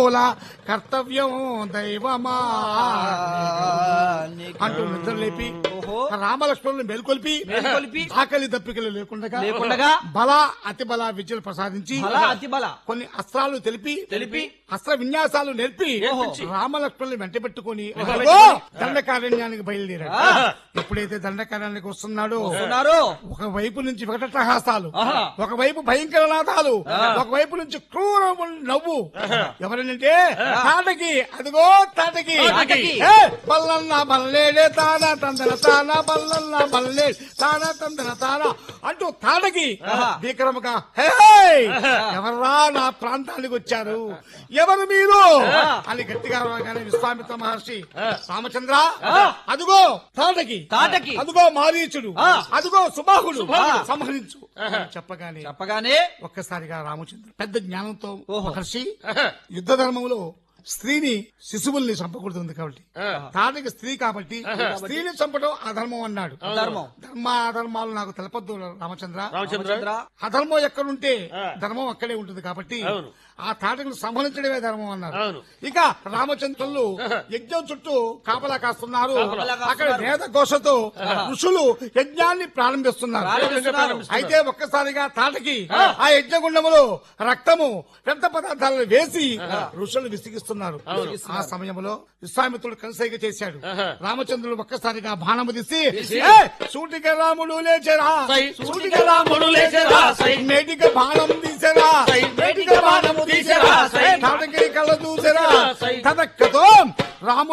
తాంబూల కర్తవ్యం దైవమా అంటూ నిద్ర లేపి ఓహో. రామలక్ష్మణుని మేల్కొల్పి మేల్కొల్పి ఆకలి దప్పికలు లేకుండా లేకుండగా బల అతి బల విద్యలు ప్రసాదించి బల అతి బల కొన్ని అస్త్రాలు తెలిపి తెలిపి అస్త్ర విన్యాసాలు నేర్పి నేర్పించి. రామలక్ష్మణుని వెంట పెట్టుకుని దండకారణ్యానికి బయలుదేరాడు ఆ. ఎప్పుడైతే దండకారణ్యానికి వస్తున్నాడో ఉన్నారు ఒక వైపు నుంచి వికటహాసాలు ఆహా. ఒకవైపు భయంకర నాదాలు ఒకవైపు నుంచి క్రూర నవ్వు ఎవరనంటే తాటకి అదిగో తాటకి తాటకి. ఏ, బల్లన్న బల్లేడే తానా తందన తానా బల్లన్న బల్లే తానా తందన తానా అంటూ తాటకి ఆహా. విక్రమగా హే ఎవర్రా నా ప్రాంతానికి వచ్చారు ఎవరు మీరు అని గట్టిగా అనగానే విశ్వామిత్ర మహర్షి రామచంద్ర అదిగో తాటకి తాటకి. అదిగో మారీచుడు ఆ. అదిగో సుబాహుడు సుబాహుడు. సంహరించు అని చెప్పగానే చెప్పగానే ఒక్కసారిగా రామచంద్రుడు పెద్ద జ్ఞానంతో ఓహో. మహర్షి యుద్ధ ధర్మంలో స్త్రీని శిశువుల్ని చంపకూడదు కాబట్టి తాటకి స్త్రీ కాబట్టి స్త్రీని చంపడం అధర్మం అన్నాడు ధర్మం. ధర్మ అధర్మాలు నాకు తెలపద్దు రామచంద్ర రామచంద్ర అధర్మం ఎక్కడుంటే ధర్మం అక్కడే ఉంటుంది కాబట్టి అవును. ఆ తాటకును సంహరించడమే ధర్మం అన్నారు అవును. ఇక రామచంద్రులు యజ్ఞం చుట్టూ కాపలా కాస్తున్నారు కాపలా కాస్తున్నారు. అక్కడ వేద ఘోషతో ఋషులు యజ్ఞాన్ని ప్రారంభిస్తున్నారు ప్రారంభిస్తున్నారు. అయితే ఒక్కసారిగా తాటకి ఆ యజ్ఞగుండములో రక్తము వ్యర్థ పదార్థాలను వేసి ఋషులు విసిగిస్తున్నారు ఆ సమయంలో విశ్వామిత్రుడు కనసైగ చేశాడు రామచంద్రుడు ఒక్కసారిగా బాణము తీసి "ఏ, సూటిక రాముడు లేచరా సై. సూటిక రాముడు లేచరా సై. మేటిక బాణం తీసరా సై. మేటిక బాణము తీసరా సై. తాటకి కళ్ళ చూసరా సై. తదక్కతో రాముడు